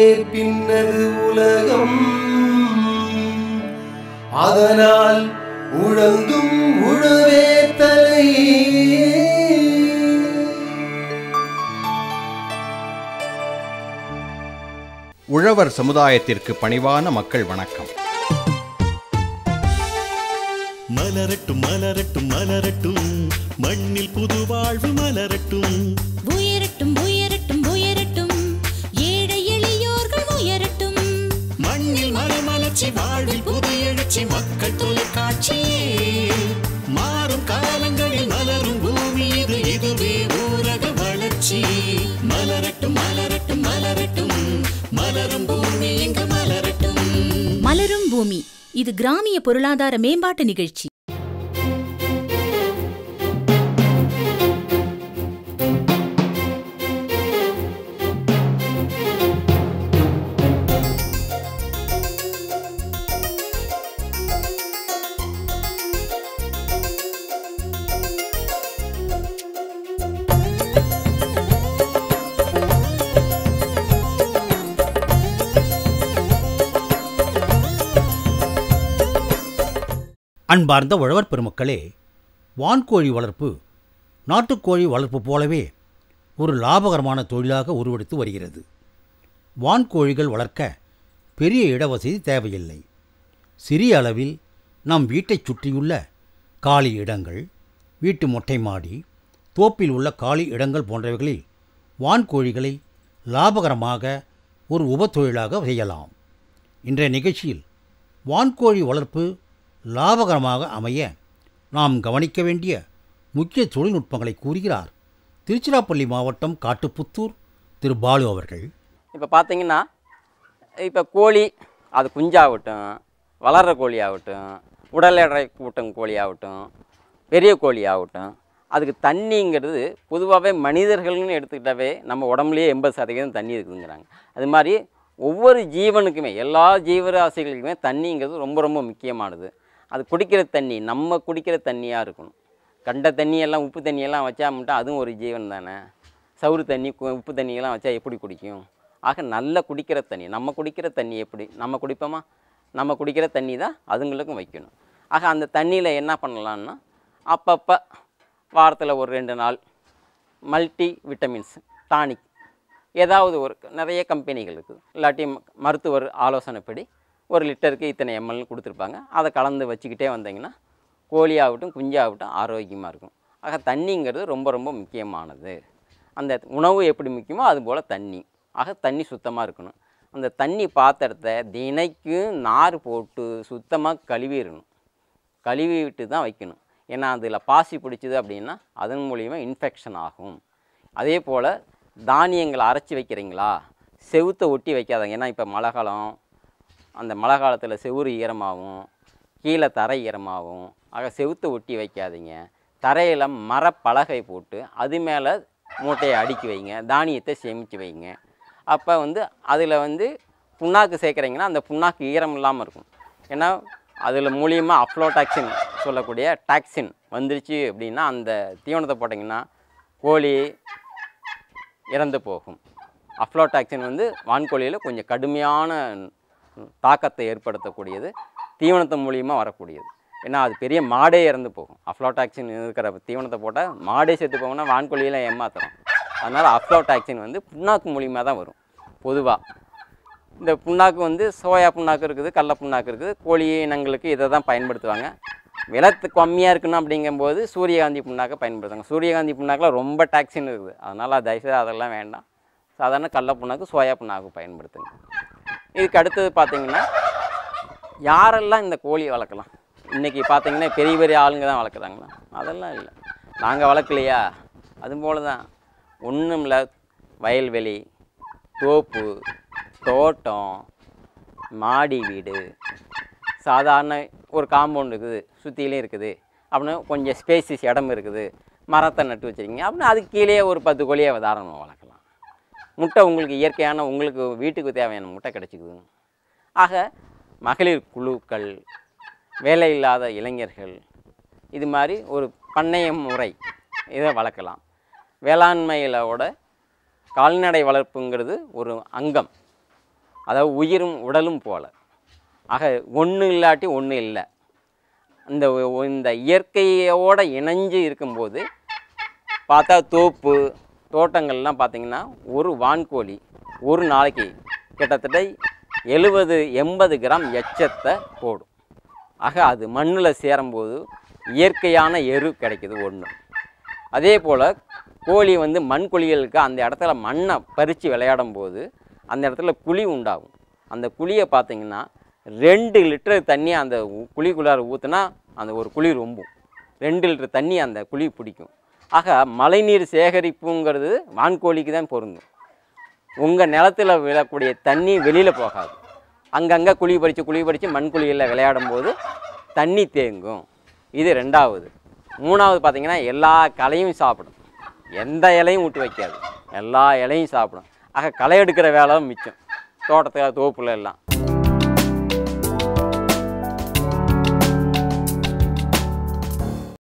பின்னது உலகம் அதனால் உழந்தும் உழவே தலை உழவர் சமுதாயத்திற்கு பணிவான மக்கள் வணக்கம் மலரட்டும் மலரட்டும் மலரட்டும் மண்ணில் புது வாழ்வு மலரட்டும் உயரட்டும் உயரட்டும் உயரட்டும் ஏழை எளியோர்கள் உயரட்டும் மண்ணில் மலமலர்ச்சி வாழ்வில் புது எழுச்சி மக்கள் தொலைக்காட்சி மாறும் காலங்களில் மலரும் பூமி இது இதுவே ஊரக வளர்ச்சி மலரட்டும் மலரட்டும் மலரட்டும் மலரும் பூமி இங்கு மலரட்டும் மலரும் பூமி இது கிராமிய பொருளாதார மேம்பாட்டு நிகழ்ச்சி அன்பார்ந்த உழவர் பெருமக்களே வான்கோழி வளர்ப்பு நாட்டுக்கோழி வளர்ப்பு போலவே ஒரு லாபகரமான தொழிலாக உருவெடுத்து வருகிறது வான்கோழிகள் வளர்க்க பெரிய இடவசதி தேவையில்லை சிறிய அளவில் நம் வீட்டைச் சுற்றியுள்ள காலி இடங்கள் வீட்டு மொட்டை மாடி தோப்பில் உள்ள காலி இடங்கள் போன்றவைகளில் வான்கோழிகளை லாபகரமாக ஒரு உபத்தொழிலாக செய்யலாம் இன்றைய நிகழ்ச்சியில் வான்கோழி வளர்ப்பு லாபகரமாக அமைய நாம் கவனிக்க வேண்டிய முக்கிய தொழில்நுட்பங்களை கூறுகிறார் திருச்சிராப்பள்ளி மாவட்டம் காட்டுப்புத்தூர் திரு பாலு அவர்கள் இப்போ பார்த்தீங்கன்னா இப்போ கோழி அது குஞ்சாகட்டும் வளர்கிற கோழி ஆகட்டும் உடல் எடை கூட்டம் கோழி ஆகட்டும் பெரிய கோழி ஆகட்டும் அதுக்கு தண்ணிங்கிறது பொதுவாகவே மனிதர்கள்னு எடுத்துக்கிட்டாவே நம்ம உடம்புலேயே எண்பது சதவீதம் தண்ணி இருக்குதுங்கிறாங்க அது மாதிரி ஒவ்வொரு ஜீவனுக்குமே எல்லா ஜீவராசிகளுக்குமே தண்ணிங்கிறது ரொம்ப ரொம்ப முக்கியமானது அது குடிக்கிற தண்ணி நம்ம குடிக்கிற தண்ணியாக இருக்கணும் கண்ட தண்ணியெல்லாம் உப்பு தண்ணியெல்லாம் வச்சா மட்டும் அதுவும் ஒரு ஜீவன் தானே சவுறு தண்ணி கு- உப்பு தண்ணியெல்லாம் வச்சா எப்படி குடிக்கும் ஆக நல்ல குடிக்கிற தண்ணி நம்ம குடிக்கிற தண்ணி எப்படி நம்ம குடிப்போமா நம்ம குடிக்கிற தண்ணி தான் அதுங்களுக்கும் வைக்கணும் ஆக அந்த தண்ணியில் என்ன பண்ணலான்னா அப்பப்போ வாரத்தில் ஒரு ரெண்டு நாள் மல்டி விட்டமின்ஸ் டானிக் ஏதாவது ஒரு நிறைய கம்பெனிகள் இருக்குது இல்லாட்டி ம- மருத்துவர் ஆலோசனைப்படி ஒரு லிட்டருக்கு இத்தனை எம்எல்னு கொடுத்துருப்பாங்க அதை கலந்து வச்சுக்கிட்டே வந்தீங்கன்னா கோழியாகட்டும் குஞ்சாகட்டும் ஆரோக்கியமாக இருக்கும் ஆக தண்ணிங்கிறது ரொம்ப ரொம்ப முக்கியமானது அந்த உணவு எப்படி முக்கியமோ அதுபோல் தண்ணி ஆக தண்ணி சுத்தமாக இருக்கணும் அந்த தண்ணி பாத்திரத்தை தினைக்கும் நார் போட்டு சுத்தமாக கழுவிடணும் கழுவி விட்டு தான் வைக்கணும் ஏன்னா அதில் பாசி பிடிச்சிது அப்படின்னா அதன் மூலியமாக இன்ஃபெக்ஷன் ஆகும் அதே போல் தானியங்களை அரைச்சி வைக்கிறீங்களா செவுத்தை ஒட்டி வைக்காதங்க ஏன்னா இப்போ மழை காலம் அந்த மழை காலத்தில் செவுறு ஈரமாகும் கீழே தரை ஈரமாகும் ஆக செவுத்தை ஒட்டி வைக்காதீங்க தரையில் மரப்பலகை போட்டு அது மேலே மூட்டையை அடுக்கி வைங்க தானியத்தை சேமித்து வைங்க அப்போ வந்து அதில் வந்து புண்ணாக்கு சேர்க்குறீங்கன்னா அந்த புண்ணாக்கு ஈரம் இல்லாமல் இருக்கும் ஏன்னா அதில் மூலியமாக அப்ளோடாக்சின் சொல்லக்கூடிய டாக்ஸின் வந்துருச்சு அப்படின்னா அந்த தீவனத்தை போட்டிங்கன்னா கோழி இறந்து போகும் அஃப்ளோடாக்சின் வந்து வான்கோழியில் கொஞ்சம் கடுமையான தாக்கத்தை ஏற்படுத்தக்கூடியது தீவனத்தின் மூலியமாக வரக்கூடியது ஏன்னா அது பெரிய மாடே இறந்து போகும் அஃப்ளோடாக்சின் இருக்கிற தீவனத்தை போட்டால் மாடே செத்து போகும்னா வான்கோழியில் ஏமாத்துறோம் அதனால் அஃப்ளோடாக்சின் வந்து புண்ணாக்கு மூலியமாக தான் வரும் பொதுவாக இந்த புண்ணாக்கு வந்து சோயா புண்ணாக்கு இருக்குது கடல புண்ணாக்கு இருக்குது கோழி இனங்களுக்கு இதை தான் பயன்படுத்துவாங்க விலத்து கம்மியாக இருக்கணும் அப்படிங்கும்போது சூரியகாந்தி புண்ணாக்கை பயன்படுத்துவாங்க சூரியகாந்தி புண்ணாக்கில் ரொம்ப டாக்ஸின் இருக்குது அதனால் தயவுசெய்து அதெல்லாம் வேண்டாம் சாதாரண கடல புண்ணாக்கு சோயா புண்ணாக்கு பயன்படுத்துங்க இதுக்கு அடுத்தது பார்த்தீங்கன்னா யாரெல்லாம் இந்த கோழியை வளர்க்கலாம் இன்றைக்கி பார்த்தீங்கன்னா பெரிய பெரிய ஆளுங்க தான் வளர்க்குறாங்களா அதெல்லாம் இல்லை நாங்கள் வளர்க்கலையா அதுபோல தான் ஒன்றும் இல்லை வயல்வெளி தோப்பு தோட்டம் மாடி வீடு சாதாரண ஒரு காம்பவுண்ட் இருக்குது சுற்றிலையும் இருக்குது அப்படின்னு கொஞ்சம் ஸ்பேசிஸ் இடம் இருக்குது மரத்தை நட்டு வச்சுருக்கீங்க அப்படின்னா அதுக்கு கீழே ஒரு பத்து கோழியை தாராளமாக வளர்க்கலாம் முட்டை உங்களுக்கு இயற்கையான உங்களுக்கு வீட்டுக்கு தேவையான முட்டை கிடச்சிக்குது ஆக மகளிர் குழுக்கள் வேலை இல்லாத இளைஞர்கள் இது மாதிரி ஒரு பண்ணைய முறை இதை வளர்க்கலாம் வேளாண்மையிலோட கால்நடை வளர்ப்புங்கிறது ஒரு அங்கம் அதாவது உயிரும் உடலும் போல ஆக ஒன்று இல்லாட்டி ஒன்று இல்லை இந்த ஒ- இந்த இயற்கையோட இணைஞ்சு இருக்கும்போது பார்த்தா தோப்பு தோட்டங்கள்லாம் பார்த்தீங்கன்னா ஒரு வான்கோழி ஒரு நாளைக்கு கிட்டத்தட்ட எழுபது எண்பது கிராம் எச்சத்தை போடும் ஆக அது மண்ணில் சேரும்போது இயற்கையான எரு கிடைக்குது ஒன்று அதே போல் கோழி வந்து மண் குழிகளுக்கு அந்த இடத்துல மண்ணை பறித்து விளையாடும் போது அந்த இடத்துல குழி உண்டாகும் அந்த குழியை பார்த்தீங்கன்னா ரெண்டு லிட்டர் தண்ணி அந்த உ- குழிக்குள்ளார ஊற்றுனா அந்த ஒரு குழி ரொம்பும் ரெண்டு லிட்டர் தண்ணி அந்த குழி பிடிக்கும் ஆக மழைநீர் சேகரிப்புங்கிறது வான்கோழிக்கு தான் பொருந்தும் உங்கள் நிலத்துல விழக்கூடிய தண்ணி வெளியில் போகாது அங்கங்கே குழி பறித்து குழி பறித்து மண் குழியில் விளையாடும் போது தண்ணி தேங்கும் இது ரெண்டாவது மூணாவது பார்த்தீங்கன்னா எல்லா களையும் சாப்பிடும் எந்த இலையும் விட்டு வைக்காது எல்லா இலையும் சாப்பிடும் ஆக களை எடுக்கிற வேலை மிச்சம் தோட்டத்தில் தோப்புல எல்லாம்